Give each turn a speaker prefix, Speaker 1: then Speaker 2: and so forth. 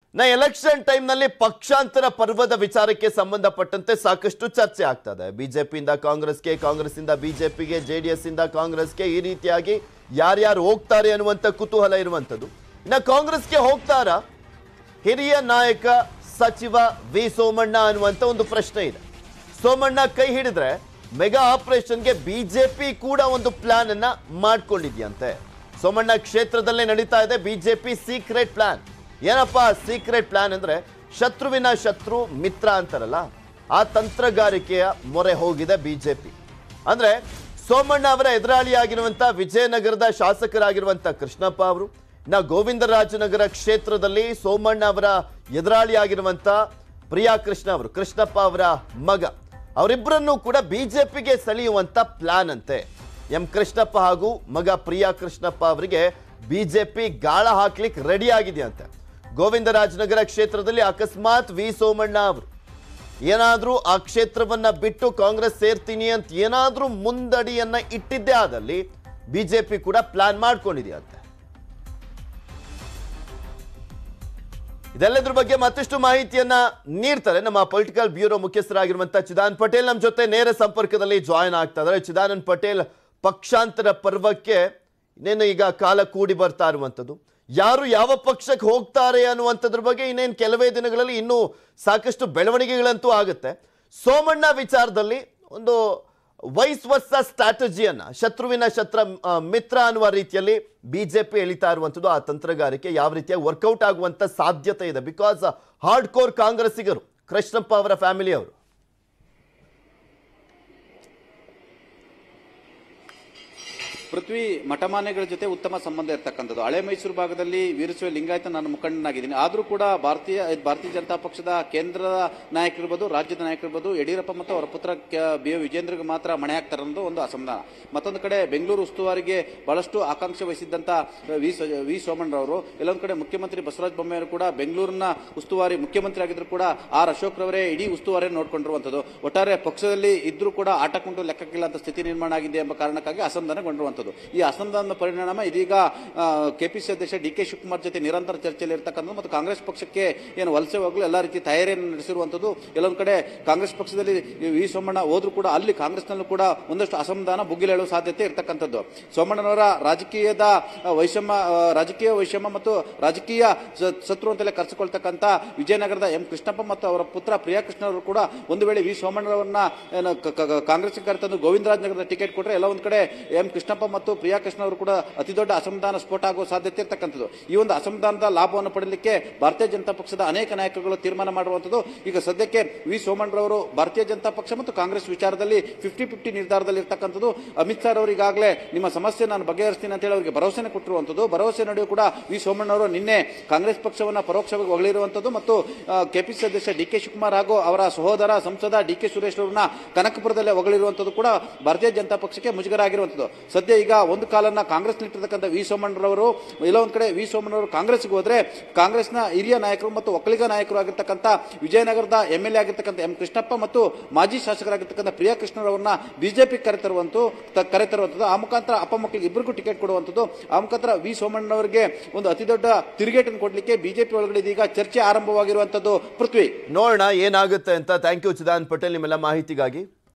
Speaker 1: ನಾ election time ನಲ್ಲಿ ಪಕ್ಷಾಂತರ ಪರ್ವದ ವಿಚಾರಕ್ಕೆ ಸಂಬಂಧಪಟ್ಟಂತೆ ಸಾಕಷ್ಟು ಚರ್ಚೆ ಆಗ್ತದೆ ಬಿಜೆಪಿಯಿಂದ ಕಾಂಗ್ರೆಸ್ಗೆ ಕಾಂಗ್ರೆಸ್ ಇಂದ ಬಿಜೆಪಿಗೆ ಜೆಡಿಎಸ್ ಇಂದ ಕಾಂಗ್ರೆಸ್ಗೆ ಈ ರೀತಿಯಾಗಿ ಯಾರ್ಯಾರು ಹೋಗ್ತಾರೆ ಅನ್ನುವಂಥ ಕುತೂಹಲ ಇರುವಂಥದ್ದು ಇನ್ನು ಕಾಂಗ್ರೆಸ್ಗೆ ಹೋಗ್ತಾರಾ ಹಿರಿಯ ನಾಯಕ ಸಚಿವ ವಿ ಸೋಮಣ್ಣ ಅನ್ನುವಂಥ ಒಂದು ಪ್ರಶ್ನೆ ಇದೆ ಸೋಮಣ್ಣ ಕೈ ಹಿಡಿದ್ರೆ ಮೆಗಾ ಆಪರೇಷನ್ಗೆ ಬಿಜೆಪಿ ಕೂಡ ಒಂದು ಪ್ಲಾನ್ ಅನ್ನ ಮಾಡ್ಕೊಂಡಿದ್ಯಂತೆ ಸೋಮಣ್ಣ ಕ್ಷೇತ್ರದಲ್ಲೇ ನಡೀತಾ ಇದೆ ಬಿಜೆಪಿ ಸೀಕ್ರೆಟ್ ಪ್ಲಾನ್ ಏನಪ್ಪಾ ಸೀಕ್ರೆಟ್ ಪ್ಲಾನ್ ಅಂದ್ರೆ ಶತ್ರುವಿನ ಶತ್ರು ಮಿತ್ರ ಅಂತಾರಲ್ಲ ಆ ತಂತ್ರಗಾರಿಕೆಯ ಮೊರೆ ಹೋಗಿದೆ ಬಿಜೆಪಿ ಅಂದ್ರೆ ಸೋಮಣ್ಣ ಅವರ ಎದುರಾಳಿಯಾಗಿರುವಂತ ವಿಜಯನಗರದ ಶಾಸಕರಾಗಿರುವಂತ ಕೃಷ್ಣಪ್ಪ ಅವರು ಇನ್ನ ಗೋವಿಂದರಾಜನಗರ ಕ್ಷೇತ್ರದಲ್ಲಿ ಸೋಮಣ್ಣ ಅವರ ಎದುರಾಳಿಯಾಗಿರುವಂತ ಪ್ರಿಯಾ ಕೃಷ್ಣ ಅವರು ಕೃಷ್ಣಪ್ಪ ಅವರ ಮಗ ಅವರಿಬ್ಬರನ್ನೂ ಕೂಡ ಬಿಜೆಪಿಗೆ ಸೆಳೆಯುವಂತ ಪ್ಲಾನ್ ಅಂತೆ ಎಂ ಕೃಷ್ಣಪ್ಪ ಹಾಗೂ ಮಗ ಪ್ರಿಯಾ ಕೃಷ್ಣಪ್ಪ ಅವರಿಗೆ ಬಿಜೆಪಿ ಗಾಳ ಹಾಕ್ಲಿಕ್ಕೆ ರೆಡಿ ಆಗಿದೆಯಂತೆ ಗೋವಿಂದರಾಜನಗರ ಕ್ಷೇತ್ರದಲ್ಲಿ ಅಕಸ್ಮಾತ್ ವಿ ಸೋಮಣ್ಣ ಅವರು ಏನಾದ್ರೂ ಆ ಕ್ಷೇತ್ರವನ್ನ ಬಿಟ್ಟು ಕಾಂಗ್ರೆಸ್ ಸೇರ್ತೀನಿ ಅಂತ ಏನಾದ್ರೂ ಮುಂದಡಿಯನ್ನ ಇಟ್ಟಿದ್ದೇ ಆದಲ್ಲಿ ಬಿಜೆಪಿ ಕೂಡ ಪ್ಲಾನ್ ಮಾಡ್ಕೊಂಡಿದೆಯಂತೆ ಇದೆಲ್ಲದ್ರ ಬಗ್ಗೆ ಮತ್ತಷ್ಟು ಮಾಹಿತಿಯನ್ನ ನೀಡ್ತಾರೆ ನಮ್ಮ ಪೊಲಿಟಿಕಲ್ ಬ್ಯೂರೋ ಮುಖ್ಯಸ್ಥರಾಗಿರುವಂತ ಚಿದಾನ್ ಪಟೇಲ್ ನಮ್ಮ ಜೊತೆ ನೇರ ಸಂಪರ್ಕದಲ್ಲಿ ಜಾಯಿನ್ ಆಗ್ತಾ ಇದ್ದಾರೆ ಚಿದಾನಂದ್ ಪಟೇಲ್ ಪಕ್ಷಾಂತರ ಪರ್ವಕ್ಕೆ ಇನ್ನೇನು ಈಗ ಕಾಲ ಕೂಡಿ ಬರ್ತಾ ಇರುವಂಥದ್ದು ಯಾರು ಯಾವ ಪಕ್ಷಕ್ಕೆ ಹೋಗ್ತಾರೆ ಅನ್ನುವಂಥದ್ರ ಬಗ್ಗೆ ಇನ್ನೇನು ಕೆಲವೇ ದಿನಗಳಲ್ಲಿ ಇನ್ನೂ ಸಾಕಷ್ಟು ಬೆಳವಣಿಗೆಗಳಂತೂ ಆಗುತ್ತೆ ಸೋಮಣ್ಣ ವಿಚಾರದಲ್ಲಿ ಒಂದು ವೈಸ್ ವರ್ಸ ಸ್ಟ್ರಾಟಜಿಯನ್ನ ಶತ್ರುವಿನ ಶತ್ರ ಆ, ಮಿತ್ರ ಅನ್ನುವ ರೀತಿಯಲ್ಲಿ ಬಿಜೆಪಿ ಎಳಿತಾ ಇರುವಂಥದ್ದು ಆ ತಂತ್ರಗಾರಿಕೆ ಯಾವ ರೀತಿಯಾಗಿ ವರ್ಕೌಟ್ ಆಗುವಂತ ಸಾಧ್ಯತೆ ಇದೆ ಬಿಕಾಸ್ ಹಾರ್ಡ್ ಕೋರ್ ಕಾಂಗ್ರೆಸ್ಸಿಗರು ಕೃಷ್ಣಪ್ಪ ಅವರ ಫ್ಯಾಮಿಲಿ ಅವರು
Speaker 2: ಪೃಥ್ವಿ ಮಠಮಾನ್ಯಗಳ ಜೊತೆ ಉತ್ತಮ ಸಂಬಂಧ ಇರ್ತಕ್ಕಂಥದ್ದು ಹಳೆ ಮೈಸೂರು ಭಾಗದಲ್ಲಿ ವೀರಶೈವ ಲಿಂಗಾಯತ ನಾನು ಮುಖಂಡನಾಗಿದ್ದೀನಿ ಆದರೂ ಕೂಡ ಭಾರತೀಯ ಭಾರತೀಯ ಜನತಾ ಪಕ್ಷದ ಕೇಂದ್ರದ ನಾಯಕರಿರ್ಬೋದು ರಾಜ್ಯದ ನಾಯಕರಿರ್ಬೋದು ಯಡಿಯೂರಪ್ಪ ಮತ್ತು ಅವರ ಪುತ್ರ ಕ- ಬಿ ವಿಜೇಂದ್ರಿಗೆ ಮಾತ್ರ ಮಣೆ ಹಾಕ್ತಾರೆ ಅನ್ನೋದು ಒಂದು ಅಸಮಾಧಾನ ಮತ್ತೊಂದು ಕಡೆ ಬೆಂಗಳೂರು ಉಸ್ತುವಾರಿಗೆ ಬಹಳಷ್ಟು ಆಕಾಂಕ್ಷೆ ವಹಿಸಿದ್ದಂಥ ವಿ ಸ- ವಿ ಸೋಮಣ್ಣರವರು ಎಲ್ಲೊಂದು ಕಡೆ ಮುಖ್ಯಮಂತ್ರಿ ಬಸವರಾಜ ಬೊಮ್ಮಾಯಿಯವರು ಕೂಡ ಬೆಂಗಳೂರಿನ ಉಸ್ತುವಾರಿ ಮುಖ್ಯಮಂತ್ರಿ ಆಗಿದ್ರು ಕೂಡ ಆರ್ ಅಶೋಕ್ ರವರೇ ಇಡೀ ಉಸ್ತುವಾರಿ ನೋಡ್ಕೊಂಡಿರುವಂಥದ್ದು ಒಟ್ಟಾರೆ ಪಕ್ಷದಲ್ಲಿ ಇದ್ರೂ ಕೂಡ ಆಟ ಕುಂಟು ಲೆಕ್ಕಕ್ಕಿಲ್ಲ ಅಂತ ಸ್ಥಿತಿ ನಿರ್ಮಾಣ ಆಗಿದೆ ಎಂಬ ಕಾರಣಕ್ಕಾಗಿ ಅಸಮಾಧಾನಗೊಂಡಿರುವಂಥದ್ದು ಈ ಅಸಮಾಧಾನದ ಪರಿಣಾಮ ಇದೀಗ ಕೆಪಿಸಿ ಅಧ್ಯಕ್ಷ ಡಿ ಕೆ ಶಿವಕುಮಾರ್ ಜೊತೆ ನಿರಂತರ ಚರ್ಚೆಯಲ್ಲಿ ಇರ್ತಕ್ಕಂಥದ್ದು ಮತ್ತು ಕಾಂಗ್ರೆಸ್ ಪಕ್ಷಕ್ಕೆ ಏನು ವಲಸೆ ಹೋಗಲು ಎಲ್ಲ ರೀತಿ ತಯಾರಿಯನ್ನು ನಡೆಸಿರುವಂಥದ್ದು ಎಲ್ಲೊಂದು ಕಡೆ ಕಾಂಗ್ರೆಸ್ ಪಕ್ಷದಲ್ಲಿ ಈ ವಿ ಸೋಮಣ್ಣ ಹೋದ್ರು ಕೂಡ ಅಲ್ಲಿ ಕಾಂಗ್ರೆಸ್ನಲ್ಲೂ ಕೂಡ ಒಂದಷ್ಟು ಅಸಮಾಧಾನ ಬುಗ್ಗಿಲೇಳುವ ಸಾಧ್ಯತೆ ಇರ್ತಕ್ಕಂಥದ್ದು ಸೋಮಣ್ಣನವರ ರಾಜಕೀಯದ ಆ, ವೈಷಮ್ಯ ಆ, ರಾಜಕೀಯ ವೈಷಮ್ಯ ಮತ್ತು ರಾಜಕೀಯ ಸ- ಶತ್ರು ಅಂತಲೇ ಕರೆಸಿಕೊಳ್ತಕ್ಕಂಥ ವಿಜಯನಗರದ ಎಂ ಕೃಷ್ಣಪ್ಪ ಮತ್ತು ಅವರ ಪುತ್ರ ಪ್ರಿಯಾಕೃಷ್ಣ ಅವರು ಕೂಡ ಒಂದು ವೇಳೆ ವಿ ಸೋಮಣ್ಣರವರನ್ನ ಏನು ಕ- ಕ- ಕಾಂಗ್ರೆಸ್ಗೆ ಕರೆತಂದು ಗೋವಿಂದರಾಜನಗರದ ಟಿಕೆಟ್ ಕೊಟ್ಟರೆ ಎಲ್ಲ ಒಂದು ಕಡೆ ಎಂ ಕೃಷ್ಣಪ್ಪ ಮತ್ತು ಪ್ರಿಯಾಕೃಷ್ಣ ಅವರು ಕೂಡ ಅತಿ ದೊಡ್ಡ ಅಸಮಾಧಾನ ಸ್ಫೋಟ ಆಗುವ ಸಾಧ್ಯತೆ ಇರ್ತಕ್ಕಂಥದ್ದು ಈ ಒಂದು ಅಸಮಾಧಾನದ ಲಾಭವನ್ನು ಪಡೆಯಲಿಕ್ಕೆ ಭಾರತೀಯ ಜನತಾ ಪಕ್ಷದ ಅನೇಕ ನಾಯಕರುಗಳು ತೀರ್ಮಾನ ಮಾಡುವಂಥದ್ದು ಈಗ ಸದ್ಯಕ್ಕೆ ವಿ ಸೋಮಣ್ಣರವರು ಭಾರತೀಯ ಜನತಾ ಪಕ್ಷ ಮತ್ತು ಕಾಂಗ್ರೆಸ್ ವಿಚಾರದಲ್ಲಿ ಫಿಫ್ಟಿ ಫಿಫ್ಟಿ ನಿರ್ಧಾರದಲ್ಲಿ ಇರ್ತಕ್ಕಂಥದ್ದು ಅಮಿತ್ ಶಾ ಅವರು ಈಗಾಗಲೇ ನಿಮ್ಮ ಸಮಸ್ಯೆ ನಾನು ಬಗೆಹರಿಸ್ತೀನಿ ಅಂತ ಹೇಳಿ ಅವರಿಗೆ ಭರವಸೆನ ಕೊಟ್ಟಿರುವಂಥದ್ದು ಭರವಸೆ ನಡುವೆ ಕೂಡ ವಿ ಸೋಮಣ್ಣವರು ನಿನ್ನೆ ಕಾಂಗ್ರೆಸ್ ಪಕ್ಷವನ್ನು ಪರೋಕ್ಷವಾಗಿ ಹೊಗಳಿರುವಂಥದ್ದು ಮತ್ತು ಕೆಪಿಸಿ ಅಧ್ಯಕ್ಷ ಡಿ ಕೆ ಶಿವಕುಮಾರ್ ಹಾಗೂ ಅವರ ಸಹೋದರ ಸಂಸದ ಡಿ ಕೆ ಸುರೇಶ್ ಅವರನ್ನ ಕನಕಪುರದಲ್ಲೇ ಹೊಗಳಿರುವಂಥದ್ದು ಕೂಡ ಭಾರತೀಯ ಜನತಾ ಪಕ್ಷಕ್ಕೆ ಮುಜುಗರ ಆಗಿರುವಂಥದ್ದು ಸದ್ಯ ಈಗ ಒಂದು ಕಾಲನ್ನ ಕಾಂಗ್ರೆಸ್ ಇಟ್ಟಿರ್ತಕ್ಕಂಥ ವಿ ಸೋಮಣ್ಣರವರು ಎಲ್ಲ ಒಂದ್ ಕಡೆ ವಿ ಸೋಮಣ್ಣವರು ಕಾಂಗ್ರೆಸ್ಗೆ ಹೋದ್ರೆ ಕಾಂಗ್ರೆಸ್ನ ಹಿರಿಯ ನಾಯಕರು ಮತ್ತು ಒಕ್ಕಲಿಗ ನಾಯಕರು ಆಗಿರ್ತಕ್ಕಂಥ ವಿಜಯನಗರದ ಎಂ ಎಲ್ ಎ ಆಗಿರ್ತಕ್ಕಂಥ ಎಂ ಕೃಷ್ಣಪ್ಪ ಮತ್ತು ಮಾಜಿ ಶಾಸಕರಾಗಿರ್ತಕ್ಕಂಥ ಪ್ರಿಯಾ ಕೃಷ್ಣರವರನ್ನ ಬಿಜೆಪಿ ಕರೆತರುವಂತು ತ- ಕರೆತರುವಂಥದ್ದು ಆ ಮುಖಾಂತರ ಅಪ್ಪ ಮಕ್ಕಳಿಗೆ ಇಬ್ಬರಿಗೂ ಟಿಕೆಟ್ ಕೊಡುವಂಥದ್ದು ಆ ಮುಖಾಂತರ ವಿ ಸೋಮಣ್ಣವರಿಗೆ ಒಂದು ಅತಿ ದೊಡ್ಡ ತಿರುಗೇಟನ್ನು ಕೊಡಲಿಕ್ಕೆ ಬಿಜೆಪಿ ಒಳಗಡೆ ಇದೀಗ ಚರ್ಚೆ ಆರಂಭವಾಗಿರುವಂಥದ್ದು ಪೃಥ್ವಿ
Speaker 1: ನೋಡೋಣ ಏನಾಗುತ್ತೆ ಅಂತ ಥ್ಯಾಂಕ್ ಯು ಚಿದಾನ್ ಪಟೇಲ್ ನಿಮ್ಮೆಲ್ಲ ಮಾಹಿತಿಗಾಗಿ